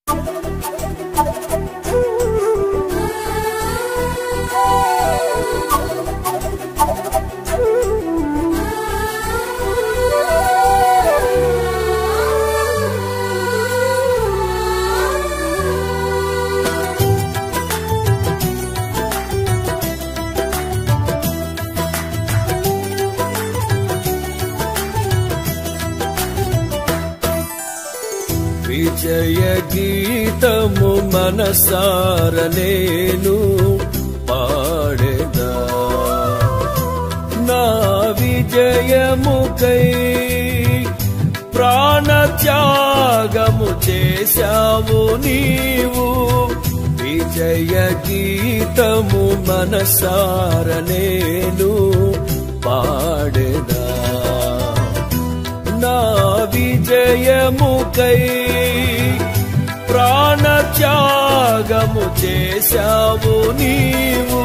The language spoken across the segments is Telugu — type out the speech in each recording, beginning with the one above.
విజయ గీతము మనసార నేను పాడేదా నా విజయముకై ప్రాణ త్యాగము చేశావు నీవు విజయ గీతము మనసార నేను పాడేదా నా విజయముకై ప్రాణ త్యాగము చేశావు నీవు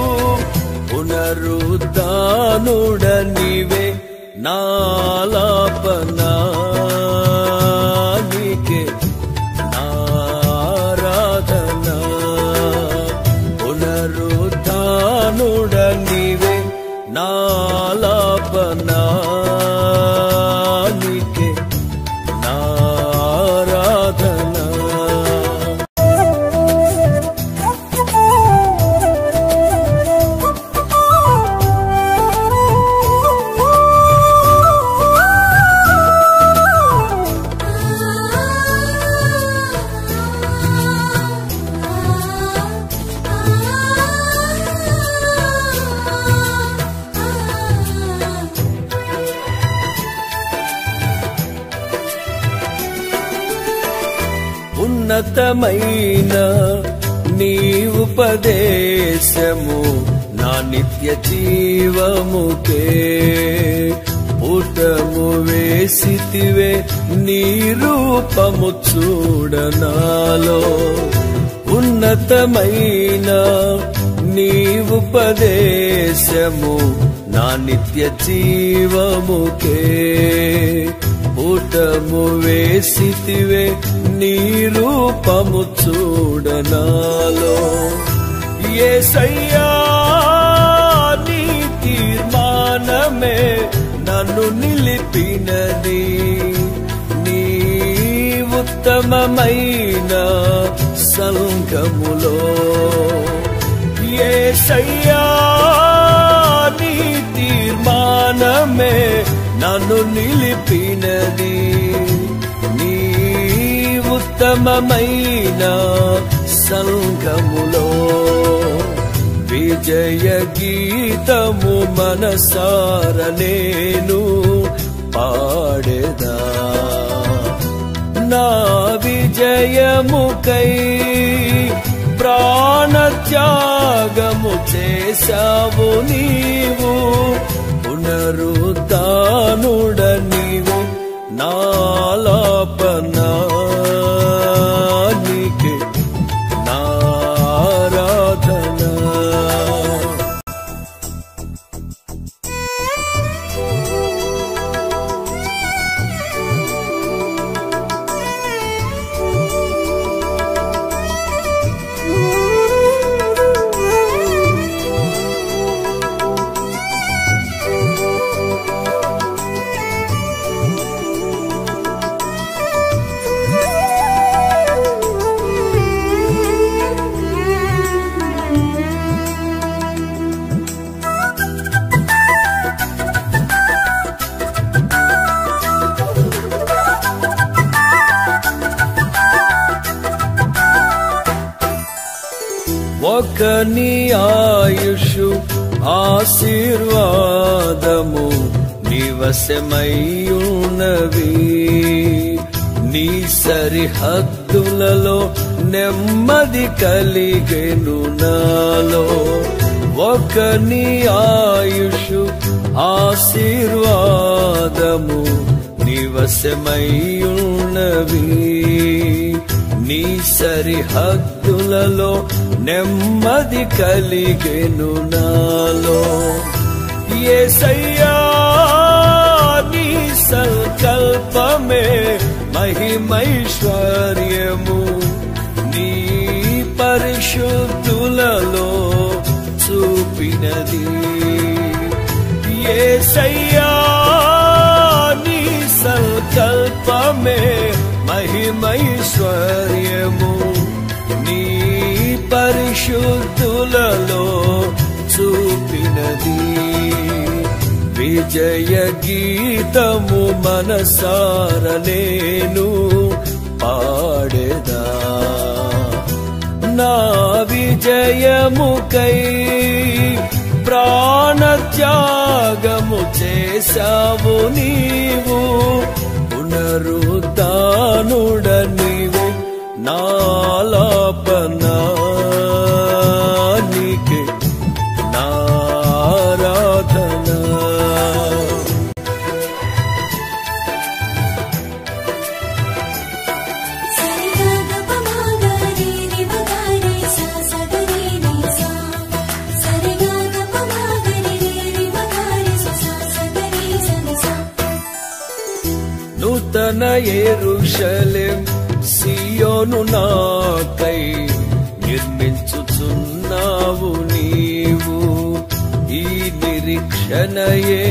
పునరుద్ధానుడ నీవే నాలాపనానికే నారాధన పునరుద్ధానుడ నీవే నాలాపనానికే నారాధన ఉన్నతమైన నీ ఉపదేశము నా నిత్య జీవముకే పుటము వేసితివే నీ రూపము చూడనాలో ఉన్నతమైన నీ ఉపదేశము నా నిత్య జీవముకే పుటము వేసితివే నీ రూపము చూడనాలో ఏసయ్యా నీ తీర్మానమే నన్ను నిలిపినది నీ ఉత్తమమైన సంఘములో ఏసయ్యా నీ తీర్మానమే నన్ను నిలిపినది నీ ఉత్తమమైన సంఘములో విజయ గీతము మనసార నేను పాడేదా నా విజయముకై ప్రాణత్యాగము చేశావు నీవు పునరుద్ధానుడ నీవు నాలాపనానికి నారాధన ఒక నీ ఆయుషు ఆశీర్వాదము నివసమయ్యున్నవి నీ సరిహద్దులలో నెమ్మది కలిగెను నాలో ఒక నీ ఆయుషు ఆశీర్వాదము నివసమయ్యున్నవి నీ సరిహద్దులలో నెమ్మది కలిగెను నాలో ఏసయ్యా నీ సంకల్పమే మహిమైశ్వర్యము ఐశ్వర్యము నీ పరిశుద్ధులలో చూపినది విజయ గీతము మనసార నేను పాడేదా నా విజయముకై ప్రాణత్యాగము చేశావు నీవు పునరుద్ధానుడ నీవు నాలాపనా నీకే నారాధనా నూతన ఎరుషలేం సియోను నాకై నిర్మించుచున్నావు నీవు ఈ నిరీక్షణయే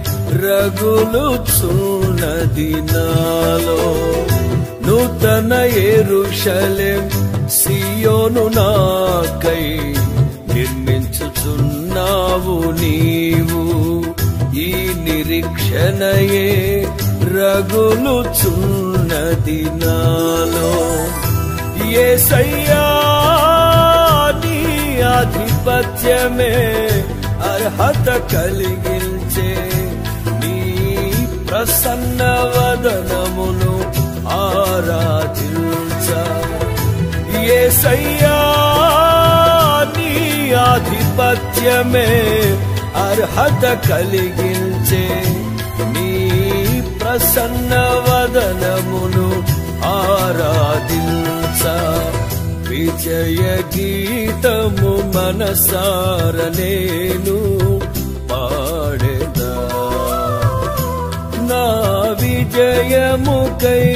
రగులుచున్నది నాలో నూతన ఎరుషలేం సియోను నాకై నిర్మించుచున్నావు నీవు ఈ నిరీక్షణయే రగులుచున్నది నాలో ఏసయ్యా నీ ఆధిపత్యమే అర్హత కలిగించే నీ ప్రసన్న వదనమును ఆరాధించ ఏసయ్యా నీ ఆధిపత్యమే అర్హత కలిగించే నీ ప్రసన్న వదనమును ఆరాధించ విజయ గీతము మనసార నేను పాడేదా నా విజయముకై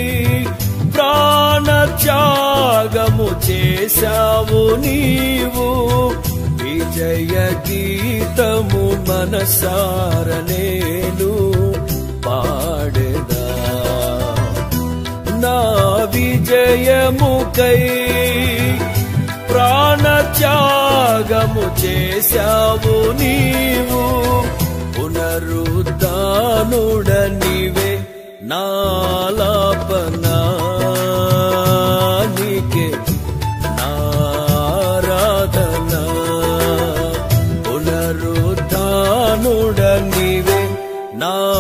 ప్రాణత్యాగము చేశావు నీవు విజయ గీతము మనసార నేను పాడేదా నా విజయముకై ప్రాణత్యాగము చేశావు నీవు పునరుద్ధానుడ నీవే నాలాపనా నీకే నా